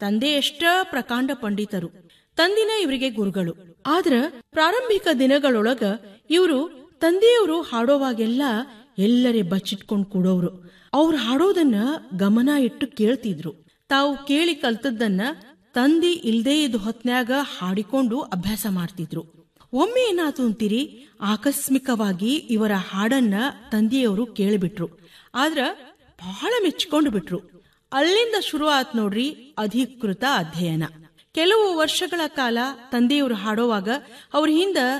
ತಂದೆ ಎಷ್ಟ ಪ್ರಕಾಂಡ ಪಂಡಿತರು ತಂದಿನ ಇವರಿಗೆ ಗುರುಗಳು ಆದ್ರ ಪ್ರಾರಂಭಿಕ ದಿನಗಳೊಳಗ ಇವರು ತಂದೆಯವರು ಹಾಡೋವಾಗೆಲ್ಲ ಎಲ್ಲರೇ ಬಚ್ಚಿಟ್ಕೊಂಡ್ ಕೂಡೋರು ಅವ್ರು ಹಾಡೋದನ್ನ ಗಮನ ಇಟ್ಟು ಕೇಳ್ತಿದ್ರು ತಾವು ಕೇಳಿ ಕಲ್ತದ್ದನ್ನ ತಂದಿ ಇಲ್ದೇ ಇದ್ದ ಹೊತ್ನ್ಯಾಗ ಹಾಡಿಕೊಂಡು ಅಭ್ಯಾಸ ಮಾಡ್ತಿದ್ರು ಒಮ್ಮೆ ಏನಾತು ಅಂತೀರಿ ಆಕಸ್ಮಿಕವಾಗಿ ಇವರ ಹಾಡನ್ನ ತಂದೆಯವರು ಕೇಳಿಬಿಟ್ರು ಆದ್ರ ಬಹಳ ಮೆಚ್ಕೊಂಡು ಬಿಟ್ರು ಅಲ್ಲಿಂದ ಶುರು ಆತ್ ನೋಡ್ರಿ ಅಧಿಕೃತ ಅಧ್ಯಯನ ಕೆಲವು ವರ್ಷಗಳ ಕಾಲ ತಂದೆಯವರು ಹಾಡೋವಾಗ ಅವ್ರ ಹಿಂದ